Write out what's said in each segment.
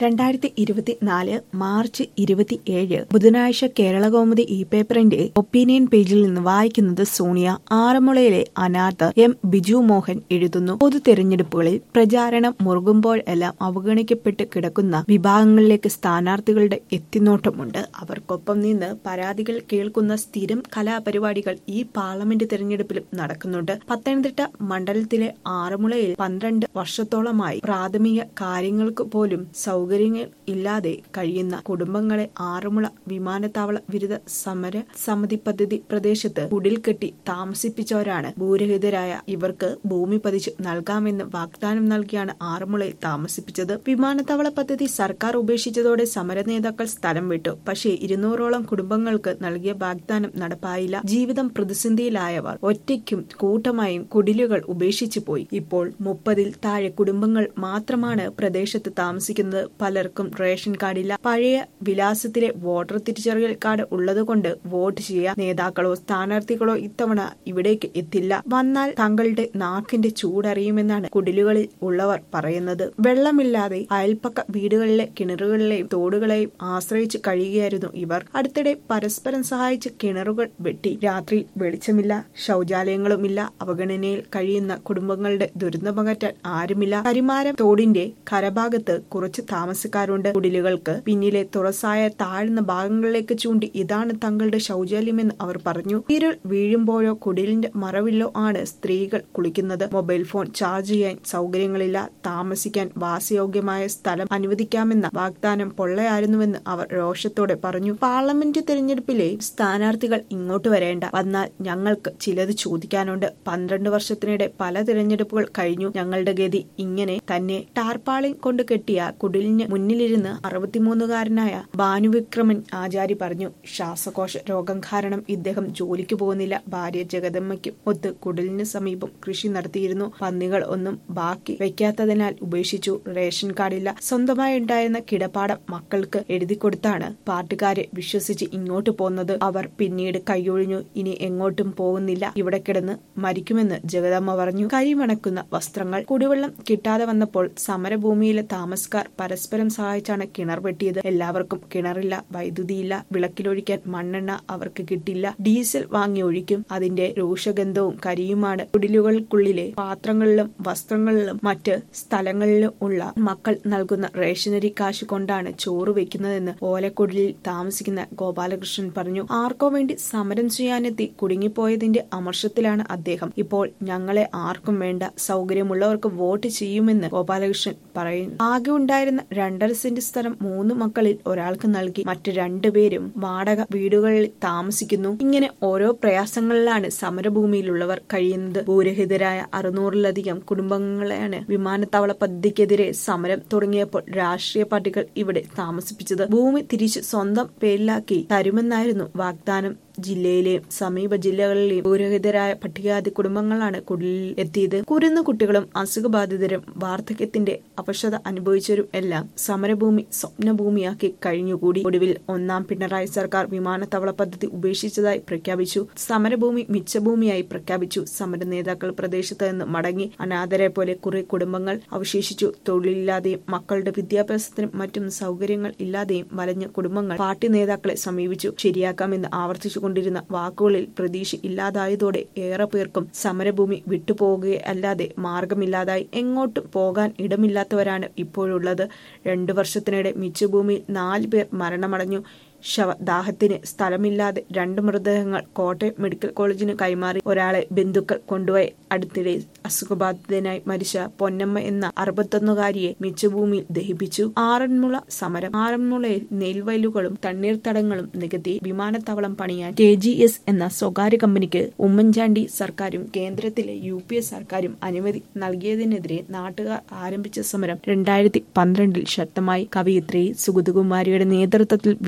രണ്ടായിരത്തി ഇരുപത്തിനാല് മാർച്ച് ഇരുപത്തിയേഴ് ബുധനാഴ്ച കേരളകൗമുദി ഇ പേപ്പറിന്റെ ഒപ്പീനിയൻ പേജിൽ നിന്ന് വായിക്കുന്നത് സോണിയ ആറന്മുളയിലെ അനാഥ എം ബിജു മോഹൻ എഴുതുന്നു പൊതു തെരഞ്ഞെടുപ്പുകളിൽ പ്രചാരണം മുറുകുമ്പോഴെല്ലാം അവഗണിക്കപ്പെട്ട് കിടക്കുന്ന വിഭാഗങ്ങളിലേക്ക് സ്ഥാനാർത്ഥികളുടെ എത്തിനോട്ടമുണ്ട് അവർക്കൊപ്പം നിന്ന് പരാതികൾ കേൾക്കുന്ന സ്ഥിരം കലാപരിപാടികൾ ഈ പാർലമെന്റ് തെരഞ്ഞെടുപ്പിലും നടക്കുന്നുണ്ട് പത്തനംതിട്ട മണ്ഡലത്തിലെ ആറന്മുളയിൽ പന്ത്രണ്ട് വർഷത്തോളമായി പ്രാഥമിക കാര്യങ്ങൾക്ക് പോലും സൗകര്യങ്ങൾ ഇല്ലാതെ കഴിയുന്ന കുടുംബങ്ങളെ ആറന്മുള വിമാനത്താവള വിരുദ്ധ സമര സമിതി പദ്ധതി പ്രദേശത്ത് കുടിൽ കെട്ടി താമസിപ്പിച്ചവരാണ് ഭൂരഹിതരായ ഇവർക്ക് ഭൂമി പതിച്ച് നൽകാമെന്ന് വാഗ്ദാനം നൽകിയാണ് ആറന്മുളയിൽ താമസിപ്പിച്ചത് വിമാനത്താവള പദ്ധതി സർക്കാർ ഉപേക്ഷിച്ചതോടെ സമര നേതാക്കൾ സ്ഥലം വിട്ടു പക്ഷേ ഇരുന്നൂറോളം കുടുംബങ്ങൾക്ക് നൽകിയ വാഗ്ദാനം നടപ്പായില്ല ജീവിതം പ്രതിസന്ധിയിലായവർ ഒറ്റയ്ക്കും കൂട്ടമായും കുടിലുകൾ ഉപേക്ഷിച്ചു പോയി ഇപ്പോൾ മുപ്പതിൽ താഴെ കുടുംബങ്ങൾ മാത്രമാണ് പ്രദേശത്ത് താമസിക്കുന്നത് പലർക്കും റേഷൻ കാർഡില്ല പഴയ വിലാസത്തിലെ വോട്ടർ തിരിച്ചറിയൽ കാർഡ് ഉള്ളതുകൊണ്ട് വോട്ട് ചെയ്യാൻ നേതാക്കളോ സ്ഥാനാർത്ഥികളോ ഇത്തവണ ഇവിടേക്ക് എത്തില്ല വന്നാൽ തങ്ങളുടെ നാക്കിന്റെ ചൂടറിയുമെന്നാണ് കുടിലുകളിൽ ഉള്ളവർ പറയുന്നത് വെള്ളമില്ലാതെ അയൽപ്പക്ക വീടുകളിലെ കിണറുകളിലെയും തോടുകളെയും ആശ്രയിച്ച് കഴിയുകയായിരുന്നു ഇവർ അടുത്തിടെ പരസ്പരം സഹായിച്ച് കിണറുകൾ വെട്ടി രാത്രി വെളിച്ചമില്ല ശൗചാലയങ്ങളുമില്ല അവഗണനയിൽ കഴിയുന്ന കുടുംബങ്ങളുടെ ദുരന്തമകറ്റാൻ ആരുമില്ല കരിമാരം തോടിന്റെ കരഭാഗത്ത് കുറച്ച് താമസക്കാരുണ്ട് കുടിലുകൾക്ക് പിന്നിലെ തുറസായ താഴ്ന്ന ഭാഗങ്ങളിലേക്ക് ചൂണ്ടി ഇതാണ് തങ്ങളുടെ ശൗചാലയമെന്ന് അവർ പറഞ്ഞു ഇരുൾ വീഴുമ്പോഴോ കുടിലിന്റെ മറവിലോ ആണ് സ്ത്രീകൾ കുളിക്കുന്നത് മൊബൈൽ ഫോൺ ചാർജ് ചെയ്യാൻ സൗകര്യങ്ങളില്ല താമസിക്കാൻ വാസയോഗ്യമായ സ്ഥലം അനുവദിക്കാമെന്ന വാഗ്ദാനം പൊള്ളയായിരുന്നുവെന്ന് അവർ രോഷത്തോടെ പറഞ്ഞു പാർലമെന്റ് തെരഞ്ഞെടുപ്പിലെ സ്ഥാനാർത്ഥികൾ ഇങ്ങോട്ട് വരേണ്ട വന്നാൽ ഞങ്ങൾക്ക് ചിലത് ചോദിക്കാനുണ്ട് പന്ത്രണ്ട് വർഷത്തിനിടെ പല തിരഞ്ഞെടുപ്പുകൾ കഴിഞ്ഞു ഞങ്ങളുടെ ഗതി ഇങ്ങനെ തന്നെ ടാർപ്പാളിൻ കൊണ്ട് കെട്ടിയ കുടിലിന് മുന്നിലിരുന്ന് അറുപത്തിമൂന്നുകാരനായ ഭാനുവിക്രമൻ ആചാരി പറഞ്ഞു ശ്വാസകോശ രോഗം കാരണം ഇദ്ദേഹം ജോലിക്ക് പോകുന്നില്ല ഭാര്യ ജഗദമ്മയ്ക്കും ഒത്ത് കുടിലിന് സമീപം കൃഷി നടത്തിയിരുന്നു പന്നികൾ ഒന്നും ബാക്കി വെക്കാത്തതിനാൽ ഉപേക്ഷിച്ചു റേഷൻ കാർഡില്ല സ്വന്തമായി ഉണ്ടായിരുന്ന കിടപ്പാടം മക്കൾക്ക് എഴുതി കൊടുത്താണ് പാർട്ടിക്കാരെ വിശ്വസിച്ച് ഇങ്ങോട്ട് പോന്നത് അവർ പിന്നീട് കൈയൊഴിഞ്ഞു ഇനി എങ്ങോട്ടും പോകുന്നില്ല ഇവിടെ കിടന്ന് മരിക്കുമെന്ന് ജഗദമ്മ പറഞ്ഞു കരിമണക്കുന്ന വസ്ത്രങ്ങൾ കുടിവെള്ളം കിട്ടാതെ വന്നപ്പോൾ സമരഭൂമിയിലെ താമസക്കാർ പരസ്പരം സഹായിച്ചാണ് കിണർ വെട്ടിയത് എല്ലാവർക്കും കിണറില്ല വൈദ്യുതിയില്ല വിളക്കിലൊഴിക്കാൻ മണ്ണെണ്ണ അവർക്ക് കിട്ടില്ല ഡീസൽ വാങ്ങി ഒഴിക്കും അതിന്റെ രൂക്ഷഗന്ധവും കരിയുമാണ് കുടിലുകൾക്കുള്ളിലെ പാത്രങ്ങളിലും വസ്ത്രങ്ങളിലും മറ്റ് സ്ഥലങ്ങളിലും ഉള്ള മക്കൾ നൽകുന്ന റേഷനറി കാശ് കൊണ്ടാണ് ചോറ് വെക്കുന്നതെന്ന് ഓലക്കുടലിൽ താമസിക്കുന്ന ഗോപാലകൃഷ്ണൻ പറഞ്ഞു ആർക്കോ വേണ്ടി സമരം ചെയ്യാനെത്തി കുടുങ്ങിപ്പോയതിന്റെ അമർഷത്തിലാണ് അദ്ദേഹം ഇപ്പോൾ ഞങ്ങളെ ആർക്കും വേണ്ട സൗകര്യമുള്ളവർക്ക് വോട്ട് ചെയ്യുമെന്ന് ഗോപാലകൃഷ്ണൻ പറയുന്നു ആകെ ഉണ്ടായിരുന്ന രണ്ടര സെന്റ് സ്ഥലം മൂന്ന് മക്കളിൽ ഒരാൾക്ക് നൽകി മറ്റു രണ്ടുപേരും വാടക വീടുകളിൽ താമസിക്കുന്നു ഇങ്ങനെ ഓരോ പ്രയാസങ്ങളിലാണ് സമരഭൂമിയിലുള്ളവർ കഴിയുന്നത് ഭൂരഹിതരായ അറുന്നൂറിലധികം കുടുംബങ്ങളെയാണ് വിമാനത്താവള പദ്ധതിക്കെതിരെ സമരം തുടങ്ങിയപ്പോൾ രാഷ്ട്രീയ പാർട്ടികൾ ഇവിടെ താമസിപ്പിച്ചത് ഭൂമി തിരിച്ച് സ്വന്തം പേരിലാക്കി തരുമെന്നായിരുന്നു വാഗ്ദാനം ജില്ലയിലെയും സമീപ ജില്ലകളിലെയും ഭൂരഹിതരായ പട്ടികാതി കുടുംബങ്ങളാണ് കുടിലിൽ എത്തിയത് കുരുന്നു കുട്ടികളും അസുഖബാധിതരും വാർദ്ധക്യത്തിന്റെ അവശത അനുഭവിച്ചവരും എല്ലാം സമരഭൂമി സ്വപ്നഭൂമിയാക്കി കഴിഞ്ഞുകൂടി ഒടുവിൽ ഒന്നാം പിണറായി സർക്കാർ വിമാനത്താവള പദ്ധതി ഉപേക്ഷിച്ചതായി പ്രഖ്യാപിച്ചു സമരഭൂമി മിച്ചഭൂമിയായി പ്രഖ്യാപിച്ചു സമര നേതാക്കൾ പ്രദേശത്ത് നിന്ന് മടങ്ങി അനാഥരെ പോലെ കുറെ കുടുംബങ്ങൾ അവശേഷിച്ചു തൊഴിലില്ലാതെയും മക്കളുടെ വിദ്യാഭ്യാസത്തിനും മറ്റും സൗകര്യങ്ങൾ ഇല്ലാതെയും വലഞ്ഞ കുടുംബങ്ങൾ പാർട്ടി നേതാക്കളെ സമീപിച്ചു ശരിയാക്കാമെന്ന് ആവർത്തിച്ചു കൊണ്ടിരുന്ന വാക്കുകളിൽ പ്രതീക്ഷ ഇല്ലാതായതോടെ ഏറെ പേർക്കും സമരഭൂമി വിട്ടുപോകുകയല്ലാതെ മാർഗമില്ലാതായി എങ്ങോട്ടും പോകാൻ ഇടമില്ലാത്തവരാണ് ഇപ്പോഴുള്ളത് രണ്ടു വർഷത്തിനിടെ മിച്ചഭൂമിയിൽ നാല് പേർ മരണമടഞ്ഞു ശവദാഹത്തിന് സ്ഥലമില്ലാതെ രണ്ട് മൃതദേഹങ്ങൾ കോട്ടയം മെഡിക്കൽ കോളേജിന് കൈമാറി ഒരാളെ ബന്ധുക്കൾ കൊണ്ടുപോയി അടുത്തിടെ അസുഖബാധിതനായി മരിച്ച പൊന്നമ്മ എന്ന അറുപത്തൊന്നുകാരിയെ മിച്ചഭൂമിയിൽ ദഹിപ്പിച്ചു ആറന്മുള സമരം ആറന്മുളയിൽ നെൽവയലുകളും തണ്ണീർത്തടങ്ങളും നികത്തി വിമാനത്താവളം പണിയാൻ കെ ജി എസ് എന്ന സ്വകാര്യ കമ്പനിക്ക് ഉമ്മൻചാണ്ടി സർക്കാരും കേന്ദ്രത്തിലെ യു പി എ സർക്കാരും അനുമതി നൽകിയതിനെതിരെ നാട്ടുകാർ ആരംഭിച്ച സമരം രണ്ടായിരത്തി പന്ത്രണ്ടിൽ ശക്തമായി കവയിത്രി സുഗതകുമാരിയുടെ നേതൃത്വത്തിൽ വിമാനത്താവളം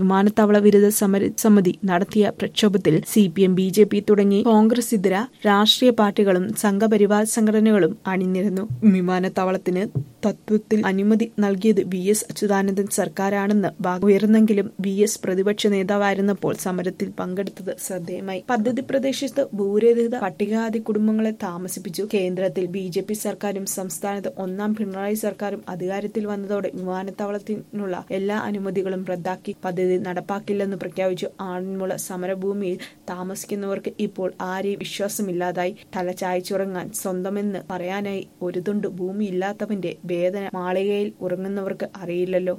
വിമാനത്താവള വിരുദ്ധ സമര സമിതി നടത്തിയ പ്രക്ഷോഭത്തിൽ C P M B J P തുടങ്ങി കോൺഗ്രസ് ഇതര രാഷ്ട്രീയ പാർട്ടികളും സംഘപരിവാർ സംഘടനകളും അണിനിരന്നു വിമാനത്താവളത്തിന് തത്വത്തിൽ അനുമതി നൽകിയത് വി എസ് അച്യുതാനന്ദൻ സർക്കാരാണെന്ന് ഉയർന്നെങ്കിലും വി എസ് പ്രതിപക്ഷ നേതാവായിരുന്നപ്പോൾ സമരത്തിൽ പങ്കെടുത്തത് ശ്രദ്ധേയമായി പദ്ധതി പ്രദേശത്ത് ഭൂരഹിത പട്ടികജാതി കുടുംബങ്ങളെ താമസിപ്പിച്ചു കേന്ദ്രത്തിൽ ബി ജെ പി സർക്കാരും സംസ്ഥാനത്ത് ഒന്നാം പിണറായി സർക്കാരും അധികാരത്തിൽ വന്നതോടെ വിമാനത്താവളത്തിനുള്ള എല്ലാ അനുമതികളും റദ്ദാക്കി പദ്ധതി നടപ്പാക്കില്ലെന്ന് പ്രഖ്യാപിച്ചു ആറന്മുള സമരഭൂമിയിൽ താമസിക്കുന്നവർക്ക് ഇപ്പോൾ ആരെയും വിശ്വാസമില്ലാതായി തല ചായച്ചുറങ്ങാൻ സ്വന്തമെന്ന് പറയാനായി ഒരു തുണ്ട് ഭൂമിയില്ലാത്തവന്റെ വേദന മാളികയിൽ ഉറങ്ങുന്നവർക്ക് അറിയില്ലല്ലോ